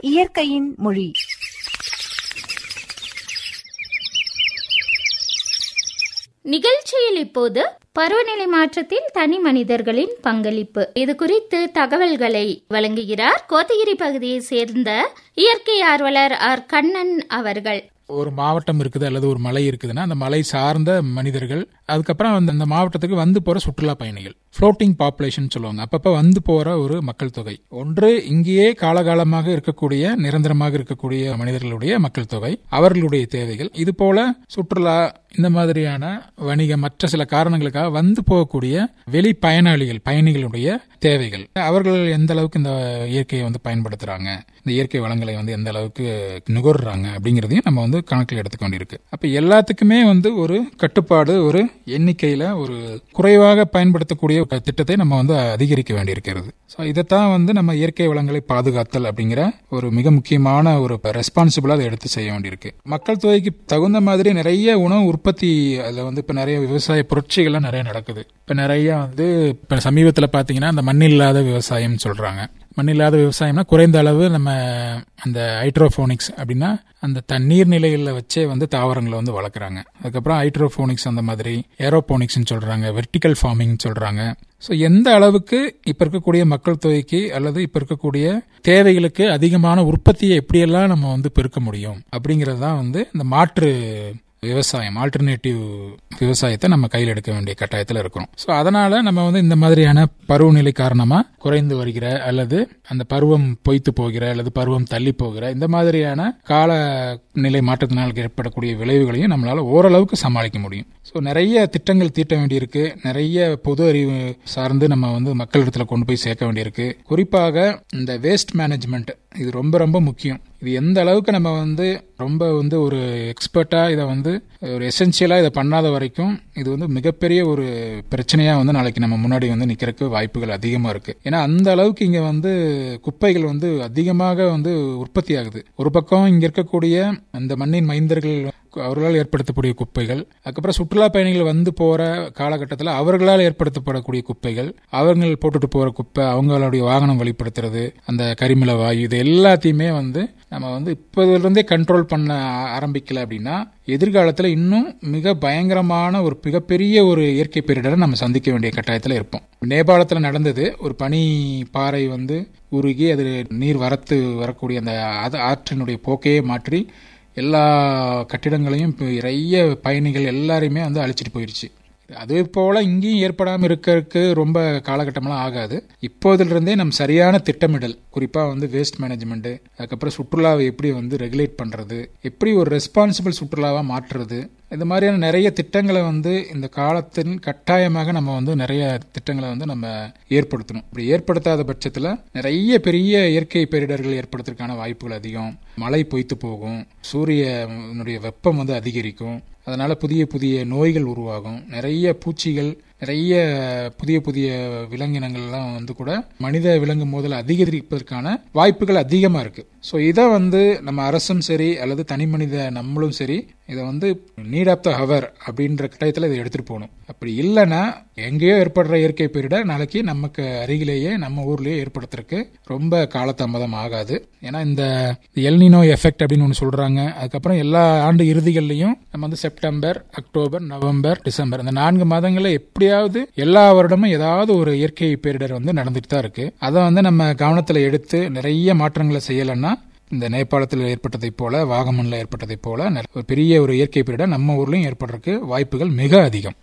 இயற்கையின் மொழி நிகழ்ச்சியில் இப்போது பருவநிலை மாற்றத்தில் தனி மனிதர்களின் பங்களிப்பு இது குறித்து தகவல்களை வழங்குகிறார் கோத்தகிரி பகுதியை சேர்ந்த இயற்கை ஆர்வலர் ஆர் கண்ணன் அவர்கள் ஒரு மாவட்டம் இருக்குது அல்லது ஒரு மலை இருக்குதுன்னா அந்த மலை சார்ந்த மனிதர்கள் அதுக்கப்புறம் அந்த அந்த மாவட்டத்துக்கு வந்து போற சுற்றுலா பயணிகள் ஃப்ளோட்டிங் பாப்புலேஷன் சொல்லுவாங்க அப்பப்ப வந்து போற ஒரு மக்கள் தொகை ஒன்று இங்கேயே காலகாலமாக இருக்கக்கூடிய நிரந்தரமாக இருக்கக்கூடிய மனிதர்களுடைய மக்கள் தொகை அவர்களுடைய தேவைகள் இது போல சுற்றுலா இந்த மாதிரியான வணிக மற்ற சில காரணங்களுக்காக வந்து போகக்கூடிய வெளி பயனாளிகள் பயணிகளுடைய தேவைகள் அவர்கள் எந்த அளவுக்கு இந்த இயற்கையை வந்து பயன்படுத்துறாங்க இந்த இயற்கை வளங்களை வந்து எந்த அளவுக்கு நுகர்றாங்க அப்படிங்கறதையும் நம்ம வந்து கணக்கில் எடுத்துக்க வேண்டியிருக்கு அப்ப எல்லாத்துக்குமே வந்து ஒரு கட்டுப்பாடு ஒரு எண்ணிக்கையில ஒரு குறைவாக பயன்படுத்தக்கூடிய ஒரு திட்டத்தை நம்ம வந்து அதிகரிக்க வேண்டியிருக்கிறது ஸோ இதைத்தான் வந்து நம்ம இயற்கை வளங்களை பாதுகாத்தல் அப்படிங்கிற ஒரு மிக முக்கியமான ஒரு ரெஸ்பான்சிபிளா அதை எடுத்து செய்ய வேண்டியிருக்கு மக்கள் தொகைக்கு தகுந்த மாதிரி நிறைய உணவு உற்பத்தி அதுல வந்து இப்ப நிறைய விவசாய புரட்சிகள்லாம் நிறைய நடக்குது இப்ப நிறைய வந்து இப்ப சமீபத்துல பாத்தீங்கன்னா அந்த மண்ணில்லாத விவசாயம் சொல்றாங்க மண்ணில்லாத விவசாயம்னா குறைந்த அளவு நம்ம அந்த ஹைட்ரோஃபோனிக்ஸ் அப்படின்னா அந்த தண்ணீர் நிலைகளில் வச்சே வந்து தாவரங்களை வந்து வளர்க்குறாங்க அதுக்கப்புறம் ஹைட்ரோஃபோனிக்ஸ் அந்த மாதிரி ஏரோபோனிக்ஸ்னு சொல்றாங்க வெர்டிக்கல் ஃபார்மிங் சொல்றாங்க ஸோ எந்த அளவுக்கு இப்போ இருக்கக்கூடிய மக்கள் தொகைக்கு அல்லது இப்போ இருக்கக்கூடிய தேவைகளுக்கு அதிகமான உற்பத்தியை எப்படியெல்லாம் நம்ம வந்து பெருக்க முடியும் அப்படிங்கிறது தான் வந்து இந்த மாற்று விவசாயம் ஆல்டர்னேட்டிவ் விவசாயத்தை நம்ம கையில் எடுக்க வேண்டிய கட்டாயத்தில் இருக்கிறோம் ஸோ அதனால நம்ம வந்து இந்த மாதிரியான பருவநிலை காரணமா குறைந்து வருகிற அல்லது அந்த பருவம் பொய்த்து போகிற அல்லது பருவம் தள்ளி போகிற இந்த மாதிரியான கால நிலை மாற்றத்தினால் ஏற்படக்கூடிய விளைவுகளையும் நம்மளால ஓரளவுக்கு சமாளிக்க முடியும் ஸோ நிறைய திட்டங்கள் தீட்ட வேண்டியிருக்கு நிறைய பொது அறிவு சார்ந்து நம்ம வந்து மக்களிடத்துல கொண்டு போய் சேர்க்க வேண்டியிருக்கு குறிப்பாக இந்த வேஸ்ட் மேனேஜ்மெண்ட் இது ரொம்ப ரொம்ப முக்கியம் இது எந்த அளவுக்கு நம்ம வந்து ரொம்ப வந்து ஒரு எக்ஸ்பர்ட்டா இதை வந்து ஒரு எசென்சியலா இதை பண்ணாத வரைக்கும் இது வந்து மிகப்பெரிய ஒரு பிரச்சனையா வந்து நாளைக்கு நம்ம முன்னாடி வந்து நிக்கிறதுக்கு வாய்ப்புகள் அதிகமா இருக்கு ஏன்னா அந்த அளவுக்கு இங்க வந்து குப்பைகள் வந்து அதிகமாக வந்து உற்பத்தி ஆகுது ஒரு பக்கம் இங்க இருக்கக்கூடிய அந்த மண்ணின் மைந்தர்கள் அவர்களால் ஏற்படுத்தக்கூடிய குப்பைகள் அதுக்கப்புறம் சுற்றுலா பயணிகள் வந்து போற காலகட்டத்தில் அவர்களால் ஏற்படுத்தப்படக்கூடிய குப்பைகள் அவர்கள் போட்டுட்டு போற குப்பை அவங்களுடைய வாகனம் வெளிப்படுத்துறது அந்த கரிமல வாயு இது எல்லாத்தையுமே வந்து நம்ம வந்து இப்போதிலிருந்தே கண்ட்ரோல் பண்ண ஆரம்பிக்கல அப்படின்னா எதிர்காலத்தில் இன்னும் மிக பயங்கரமான ஒரு மிகப்பெரிய ஒரு இயற்கை பேரிடரை நம்ம சந்திக்க வேண்டிய கட்டாயத்தில் இருப்போம் நேபாளத்தில் நடந்தது ஒரு பனி பாறை வந்து உருகி அது நீர் வரத்து வரக்கூடிய அந்த ஆற்றினுடைய போக்கையே மாற்றி எல்லா கட்டிடங்களையும் நிறைய பயணிகள் எல்லாரையுமே வந்து அழிச்சிட்டு போயிருச்சு அதே போல இங்கேயும் ஏற்படாமல் இருக்கிறதுக்கு ரொம்ப காலகட்டமெல்லாம் ஆகாது இப்போதிலிருந்தே நம்ம சரியான திட்டமிடல் குறிப்பா வந்து வேஸ்ட் மேனேஜ்மெண்ட் அதுக்கப்புறம் சுற்றுலாவை எப்படி வந்து ரெகுலேட் பண்றது எப்படி ஒரு ரெஸ்பான்சிபிள் சுற்றுலாவா மாற்றுறது இந்த மாதிரியான நிறைய திட்டங்களை வந்து இந்த காலத்தின் கட்டாயமாக நம்ம வந்து நிறைய திட்டங்களை வந்து நம்ம ஏற்படுத்தணும் இப்படி ஏற்படுத்தாத பட்சத்தில் நிறைய பெரிய இயற்கை பேரிடர்கள் ஏற்படுத்துறதுக்கான வாய்ப்புகள் அதிகம் மழை பொய்த்து போகும் சூரியனுடைய வெப்பம் வந்து அதிகரிக்கும் அதனால புதிய புதிய நோய்கள் உருவாகும் நிறைய பூச்சிகள் நிறைய புதிய புதிய விலங்கினங்கள்லாம் வந்து கூட மனித விலங்கு மோதல் அதிகரிப்பதற்கான வாய்ப்புகள் அதிகமா இருக்கு ஸோ இதை வந்து நம்ம அரசும் சரி அல்லது தனி மனித நம்மளும் சரி இதை வந்து நீட் ஆஃப் த ஹவர் அப்படின்ற கட்டாயத்தில் இதை எடுத்துட்டு போகணும் அப்படி இல்லைன்னா எங்கேயோ ஏற்படுற இயற்கை பேரிடர் நாளைக்கு நமக்கு அருகிலேயே நம்ம ஊர்லயே ஏற்படுத்துறதுக்கு ரொம்ப காலதாமதம் ஆகாது ஏன்னா இந்த எல்னினோ எஃபெக்ட் அப்படின்னு ஒன்று சொல்றாங்க அதுக்கப்புறம் எல்லா ஆண்டு இறுதிகள்லையும் நம்ம வந்து செப்டம்பர் அக்டோபர் நவம்பர் டிசம்பர் இந்த நான்கு மாதங்களில் எப்படியாவது எல்லா வருடமும் ஏதாவது ஒரு இயற்கை பேரிடர் வந்து நடந்துட்டு தான் இருக்கு அதை வந்து நம்ம கவனத்தில் எடுத்து நிறைய மாற்றங்களை செய்யலைன்னா இந்த நேபாளத்தில் ஏற்பட்டதைப் போல வாகமன்ல ஏற்பட்டதைப் போல ஒரு பெரிய ஒரு இயற்கை பேரிடர் நம்ம ஊர்லயும் ஏற்படுறதுக்கு வாய்ப்புகள் மிக அதிகம்